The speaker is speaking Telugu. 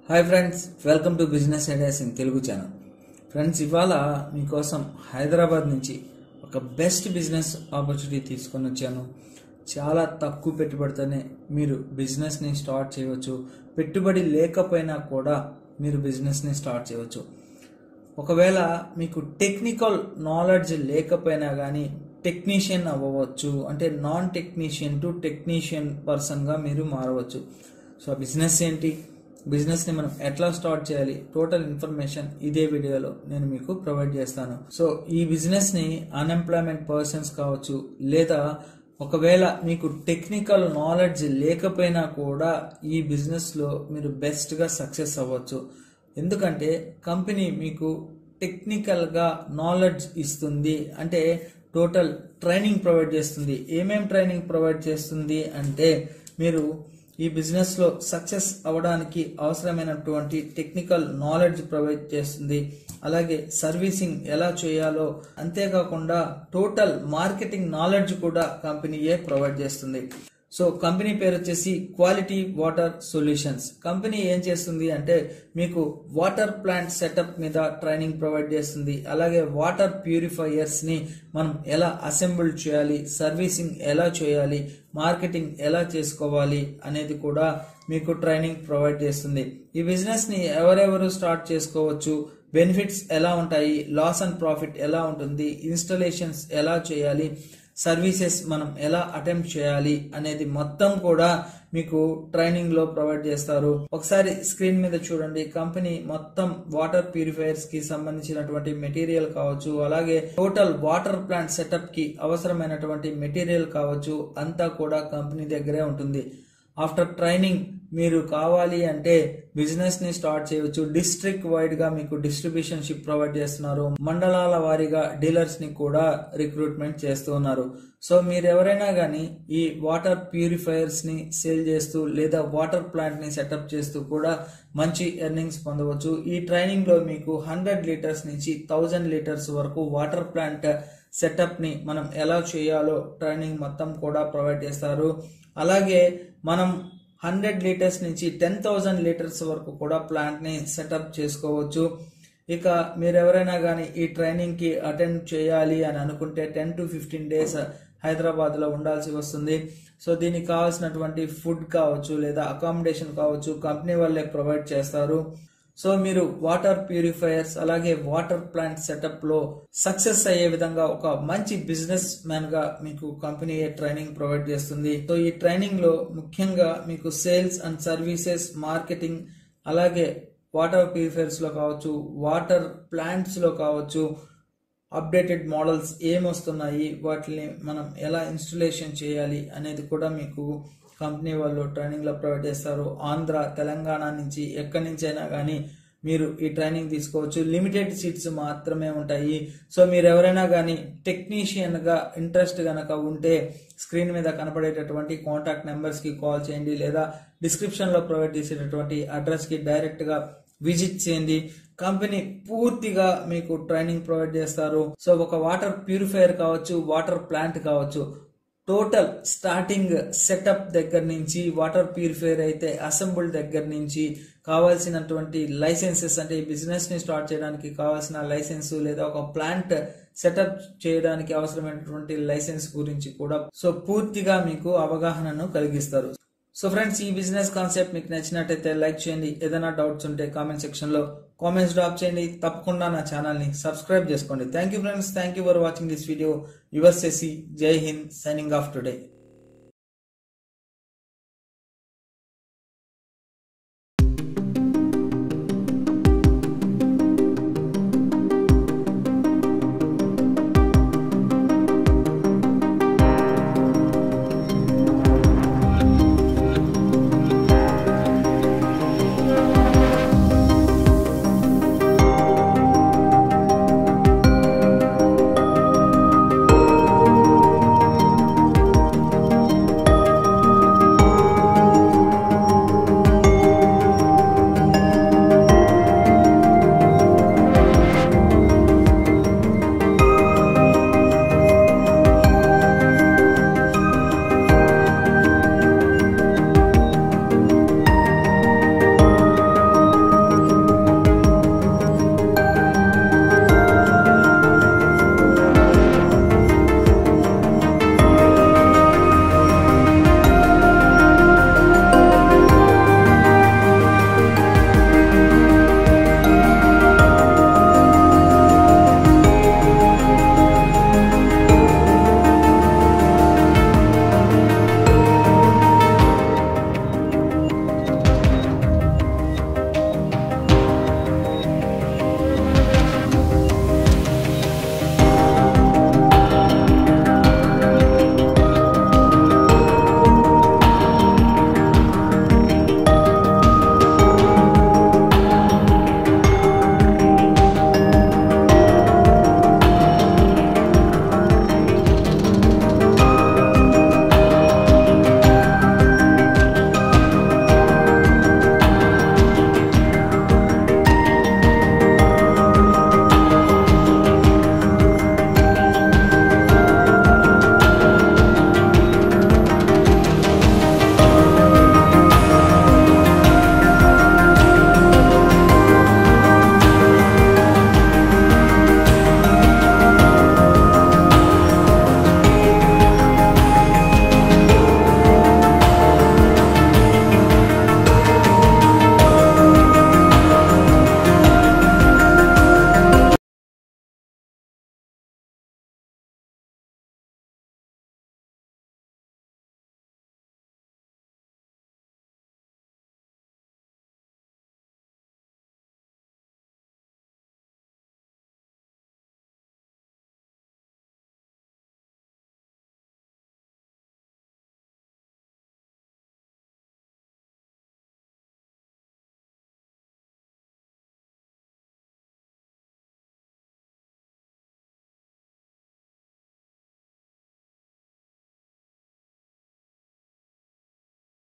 hi friends welcome to business ideas in Telugu channel friends ఇవాళ మీకోసం హైదరాబాద్ నుంచి ఒక బెస్ట్ బిజినెస్ ఆపర్చునిటీ తీసుకొని వచ్చాను చాలా తక్కువ పెట్టుబడితోనే మీరు బిజినెస్ని స్టార్ట్ చేయవచ్చు పెట్టుబడి లేకపోయినా కూడా మీరు బిజినెస్ని స్టార్ట్ చేయవచ్చు ఒకవేళ మీకు టెక్నికల్ నాలెడ్జ్ లేకపోయినా కానీ టెక్నీషియన్ అవ్వవచ్చు అంటే నాన్ టెక్నీషియన్ టు టెక్నీషియన్ పర్సన్గా మీరు మారవచ్చు సో ఆ బిజినెస్ ఏంటి బిజినెస్ని మనం ఎట్లా స్టార్ట్ చేయాలి టోటల్ ఇన్ఫర్మేషన్ ఇదే వీడియోలో నేను మీకు ప్రొవైడ్ చేస్తాను సో ఈ బిజినెస్ని అన్ఎంప్లాయ్మెంట్ పర్సన్స్ కావచ్చు లేదా ఒకవేళ మీకు టెక్నికల్ నాలెడ్జ్ లేకపోయినా కూడా ఈ బిజినెస్లో మీరు బెస్ట్గా సక్సెస్ అవ్వచ్చు ఎందుకంటే కంపెనీ మీకు టెక్నికల్గా నాలెడ్జ్ ఇస్తుంది అంటే టోటల్ ట్రైనింగ్ ప్రొవైడ్ చేస్తుంది ఏమేం ట్రైనింగ్ ప్రొవైడ్ చేస్తుంది అంటే మీరు ఈ బిజినెస్లో సక్సెస్ అవ్వడానికి అవసరమైనటువంటి టెక్నికల్ నాలెడ్జ్ ప్రొవైడ్ చేస్తుంది అలాగే సర్వీసింగ్ ఎలా చేయాలో అంతేకాకుండా టోటల్ మార్కెటింగ్ నాలెడ్జ్ కూడా కంపెనీయే ప్రొవైడ్ చేస్తుంది సో కంపెనీ పేరు వచ్చేసి క్వాలిటీ వాటర్ సొల్యూషన్స్ కంపెనీ ఏం చేస్తుంది అంటే మీకు వాటర్ ప్లాంట్ సెటప్ మీద ట్రైనింగ్ ప్రొవైడ్ చేస్తుంది అలాగే వాటర్ ప్యూరిఫైయర్స్ ని మనం ఎలా అసెంబుల్ చేయాలి సర్వీసింగ్ ఎలా చేయాలి మార్కెటింగ్ ఎలా చేసుకోవాలి అనేది కూడా మీకు ట్రైనింగ్ ప్రొవైడ్ చేస్తుంది ఈ బిజినెస్ ని ఎవరెవరు స్టార్ట్ చేసుకోవచ్చు బెనిఫిట్స్ ఎలా ఉంటాయి లాస్ అండ్ ప్రాఫిట్ ఎలా ఉంటుంది ఇన్స్టలేషన్స్ ఎలా చేయాలి సర్వీసెస్ మనం ఎలా అటెంప్ట్ చేయాలి అనేది మొత్తం కూడా మీకు ట్రైనింగ్ లో ప్రొవైడ్ చేస్తారు ఒకసారి స్క్రీన్ మీద చూడండి కంపెనీ మొత్తం వాటర్ ప్యూరిఫైయర్స్ కి సంబంధించినటువంటి మెటీరియల్ కావచ్చు అలాగే టోటల్ వాటర్ ప్లాంట్ సెటప్ కి అవసరమైనటువంటి మెటీరియల్ కావచ్చు అంతా కూడా కంపెనీ దగ్గరే ఉంటుంది ఆఫ్టర్ ట్రైనింగ్ మీరు కావాలి అంటే బిజినెస్ ని స్టార్ట్ చేయవచ్చు డిస్ట్రిక్ట్ వైడ్ గా మీకు డిస్ట్రిబ్యూషన్ షిప్ ప్రొవైడ్ చేస్తున్నారు మండలాల వారీగా డీలర్స్ ని కూడా రిక్రూట్మెంట్ చేస్తూ ఉన్నారు సో మీరు ఎవరైనా కానీ ఈ వాటర్ ప్యూరిఫైయర్స్ ని సేల్ చేస్తూ లేదా వాటర్ ప్లాంట్ ని సెటప్ చేస్తూ కూడా మంచి ఎర్నింగ్స్ పొందవచ్చు ఈ ట్రైనింగ్ లో మీకు హండ్రెడ్ లీటర్స్ నుంచి థౌజండ్ లీటర్స్ వరకు వాటర్ ప్లాంట్ సెటప్ ని మనం ఎలా చేయాలో ట్రైనింగ్ మొత్తం కూడా ప్రొవైడ్ చేస్తారు అలాగే మనం హండ్రెడ్ లీటర్స్ నుంచి టెన్ థౌజండ్ లీటర్స్ వరకు కూడా ప్లాంట్ ని సెటప్ చేసుకోవచ్చు ఇక మీరు ఎవరైనా కానీ ఈ ట్రైనింగ్ కి అటెండ్ చేయాలి అని అనుకుంటే ten to fifteen days Hyderabad లో ఉండాల్సి వస్తుంది సో దీనికి కావాల్సినటువంటి ఫుడ్ కావచ్చు లేదా అకామిడేషన్ కావచ్చు కంపెనీ వాళ్ళే ప్రొవైడ్ చేస్తారు సో మీరు వాటర్ ప్యూరిఫైయర్స్ అలాగే వాటర్ ప్లాంట్ సెటప్ లో సక్సెస్ అయ్యే విధంగా ఒక మంచి బిజినెస్ మ్యాన్ గా మీకు కంపెనీ ట్రైనింగ్ ప్రొవైడ్ చేస్తుంది సో ఈ ట్రైనింగ్ లో ముఖ్యంగా మీకు సేల్స్ అండ్ సర్వీసెస్ మార్కెటింగ్ అలాగే వాటర్ ప్యూరిఫైయర్స్ లో కావచ్చు వాటర్ ప్లాంట్స్ లో కావచ్చు అప్డేటెడ్ మోడల్స్ ఏమొస్తున్నాయి వాటిని మనం ఎలా ఇన్స్టలేషన్ చేయాలి అనేది కూడా మీకు కంపెనీ వాళ్ళు ట్రైనింగ్ లో ప్రొవైడ్ చేస్తారు ఆంధ్ర తెలంగాణ నుంచి ఎక్కడి నుంచైనా కానీ మీరు ఈ ట్రైనింగ్ తీసుకోవచ్చు లిమిటెడ్ సీట్స్ మాత్రమే ఉంటాయి సో మీరు ఎవరైనా కానీ టెక్నీషియన్ గా ఇంట్రెస్ట్ గనక ఉంటే స్క్రీన్ మీద కనపడేటటువంటి కాంటాక్ట్ నెంబర్స్ కి కాల్ చేయండి లేదా డిస్క్రిప్షన్ లో ప్రొవైడ్ చేసేటటువంటి అడ్రస్ కి డైరెక్ట్ గా విజిట్ చేయండి కంపెనీ పూర్తిగా మీకు ట్రైనింగ్ ప్రొవైడ్ చేస్తారు సో ఒక వాటర్ ప్యూరిఫైయర్ కావచ్చు వాటర్ ప్లాంట్ కావచ్చు టోటల్ స్టార్టింగ్ సెటప్ దగ్గర నుంచి వాటర్ ప్యూరిఫైయర్ అయితే అసెంబుల్ దగ్గర నుంచి కావాల్సినటువంటి లైసెన్సెస్ అంటే ఈ బిజినెస్ ని స్టార్ట్ చేయడానికి కావాల్సిన లైసెన్స్ లేదా ఒక ప్లాంట్ సెటప్ చేయడానికి అవసరమైనటువంటి లైసెన్స్ గురించి కూడా సో పూర్తిగా మీకు అవగాహనను కలిగిస్తారు సో ఫ్రెండ్స్ ఈ బిజినెస్ కాన్సెప్ట్ మీకు నచ్చినట్టయితే లైక్ చేయండి ఏదైనా డౌట్స్ ఉంటే కామెంట్ సెక్షన్ లో కామెంట్స్ డ్రాప్ చేయండి తప్పకుండా నా ఛానల్ ని సబ్స్క్రైబ్ చేసుకోండి thank you friends thank you for watching this video your సెసి జై హింద్ సైనింగ్ ఆఫ్ టుడే